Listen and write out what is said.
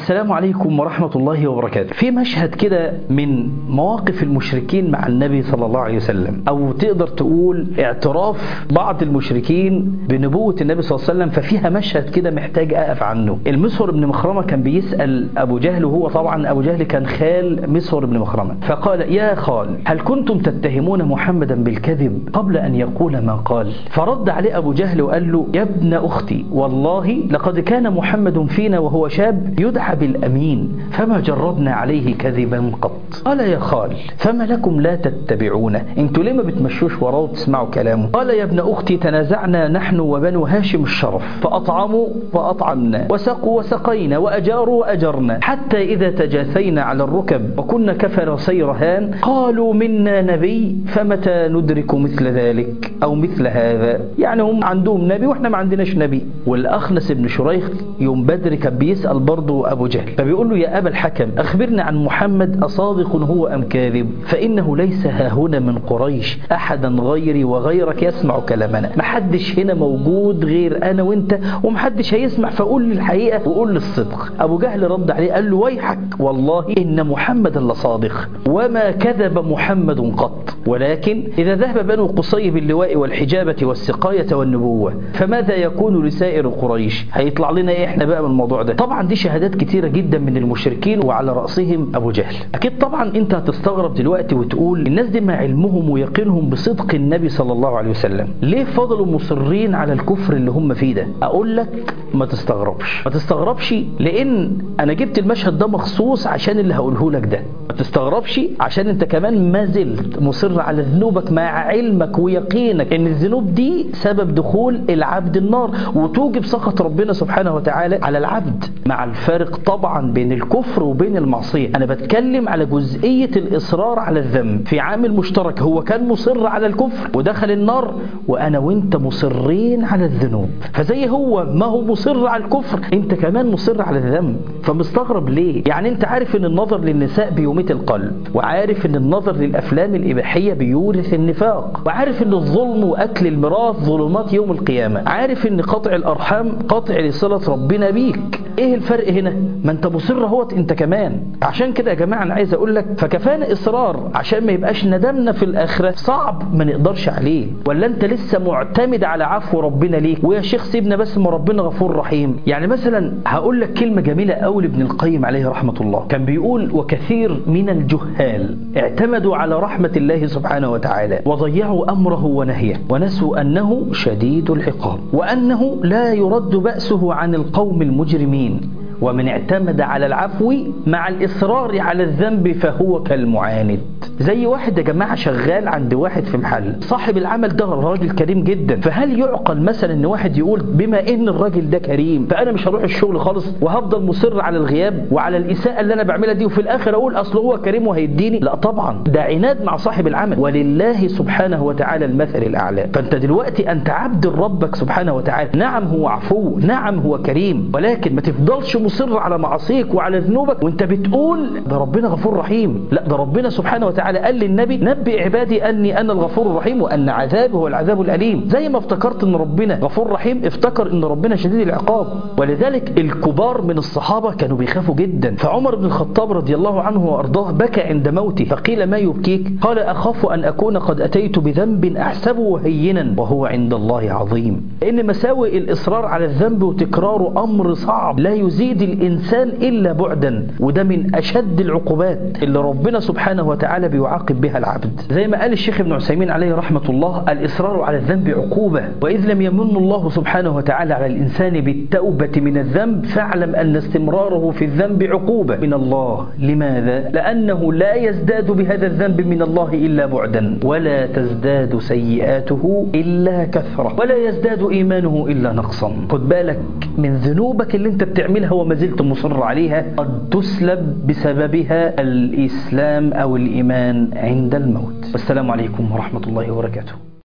السلام عليكم ورحمة الله وبركاته في مشهد كده من مواقف المشركين مع النبي صلى الله عليه وسلم أو تقدر تقول اعتراف بعض المشركين بنبوة النبي صلى الله عليه وسلم ففيها مشهد كده محتاج أقف عنه المسور بن مخرمة كان بيسأل أبو جهل وهو طبعا أبو جهل كان خال مسور بن مخرمة فقال يا خال هل كنتم تتهمون محمدا بالكذب قبل أن يقول ما قال فرد عليه أبو جهل وقال له يا ابن أختي والله لقد كان محمد فينا وهو شاب يدعى بالأمين فما جربنا عليه كذبا قط قال يا خال فما لكم لا تتبعونه انتوا ليه ما بتمشوش وراه وتسمعوا كلامه قال يا ابن أختي تنازعنا نحن وبنو هاشم الشرف فأطعموا وأطعمنا وسقوا وسقينا وأجاروا وأجرنا حتى إذا تجاثينا على الركب وكنا كفرسي رهان قالوا منا نبي فمتى ندرك مثل ذلك أو مثل هذا يعني هم عندهم نبي وإحنا ما عندناش نبي والأخنس بن شريح يوم بدر كان بيسأل برضه أبو جهل فبيقول له يا أبا الحكم أخبرنا عن محمد أصادق هو أم كاذب فإنه ليس ها هنا من قريش أحدا غيري وغيرك يسمع كلامنا محدش هنا موجود غير أنا وإنت ومحدش هيسمع فقول لي الحقيقة وقول لي الصدق أبو جهل رد عليه قال له ويحك والله إن محمدا لصادق وما كذب محمد قط ولكن إذا ذهب بنو قصي باللواء والحجابة والسقاية والنبوة فماذا يكون لسائر قريش هيطلع لنا إيه إحنا بقى من الموضوع ده طبعا دي شهادات كتيرة جدا من المشركين وعلى رأسهم أبو جهل أكيد طبعا أنت هتستغرب دلوقتي وتقول الناس دي مع علمهم ويقينهم بصدق النبي صلى الله عليه وسلم ليه فضلوا مصرين على الكفر اللي هم فيه ده أقول لك ما تستغربش ما تستغربش لأن أنا جبت المشهد ده مخصوص عشان اللي هقوله لك ده ما تستغربش عشان انت كمان ما زلت مصر على ذنوبك مع علمك ويقينك ان الذنوب دي سبب دخول العبد النار وتوجب سخط ربنا سبحانه وتعالى على العبد مع الفارق طبعا بين الكفر وبين المعصية انا بتكلم على جزئية الاصرار على الذنب في عامل مشترك هو كان مصر على الكفر ودخل النار وانا وانت مصرين على الذنوب فزي هو ما هو مصر على الكفر انت كمان مصر على الذنب فمستغرب ليه يعني انت عارف ان النظر للنساء بيميت القلب وعارف ان النظر للافلام الاباحيه بيورث النفاق وعارف ان الظلم واكل الميراث ظلمات يوم القيامه عارف ان قطع الارحام قطع لصله ربنا بيك ايه الفرق هنا ما انت مصر اهوت انت كمان عشان كده يا جماعه انا عايز اقول لك فكفانا اصرار عشان ما يبقاش ندمنا في الاخره صعب ما نقدرش عليه ولا انت لسه معتمد على عفو ربنا ليك ويا شيخ سيبنا بس ما ربنا غفور رحيم يعني مثلا هقول لك كلمه جميله قوي لابن القيم عليه رحمه الله كان بيقول وكثير من الجهال اعتمدوا على رحمه الله سبحانه وتعالى وضيعوا امره ونهيه ونسوا انه شديد العقاب وانه لا يرد باسه عن القوم المجرمين ومن اعتمد على العفو مع الإصرار على الذنب فهو كالمعاند زي واحد يا جماعة شغال عند واحد في محل صاحب العمل ده راجل كريم جدا فهل يعقل مثلا ان واحد يقول بما ان الراجل ده كريم فانا مش هروح الشغل خالص وهفضل مصر على الغياب وعلى الإساءة اللي انا بعملها دي وفي الاخر اقول اصل هو كريم وهيديني لا طبعا ده عناد مع صاحب العمل ولله سبحانه وتعالى المثل الاعلى فانت دلوقتي انت عبد ربك سبحانه وتعالى نعم هو عفو نعم هو كريم ولكن ما تفضلش مصر على معاصيك وعلى ذنوبك وانت بتقول ده ربنا غفور رحيم لا ده ربنا سبحانه وتعالى قال للنبي نبئ عبادي اني انا الغفور الرحيم وان عذابي هو العذاب الاليم زي ما افتكرت ان ربنا غفور رحيم افتكر ان ربنا شديد العقاب ولذلك الكبار من الصحابه كانوا بيخافوا جدا فعمر بن الخطاب رضي الله عنه وارضاه بكى عند موته فقيل ما يبكيك قال اخاف ان اكون قد اتيت بذنب احسبه هينا وهو عند الله عظيم لان مساوئ الاصرار على الذنب وتكراره امر صعب لا يزيد الإنسان إلا بعدا وده من أشد العقوبات اللي ربنا سبحانه وتعالى بيعاقب بها العبد زي ما قال الشيخ ابن عثيمين عليه رحمة الله الإصرار على الذنب عقوبة وإذ لم يمن الله سبحانه وتعالى على الإنسان بالتوبة من الذنب فاعلم أن استمراره في الذنب عقوبة من الله لماذا؟ لأنه لا يزداد بهذا الذنب من الله إلا بعدا ولا تزداد سيئاته إلا كثرة ولا يزداد إيمانه إلا نقصا خد بالك من ذنوبك اللي انت بتعملها وما زلت مصر عليها قد تسلب بسببها الإسلام أو الإيمان عند الموت والسلام عليكم ورحمة الله وبركاته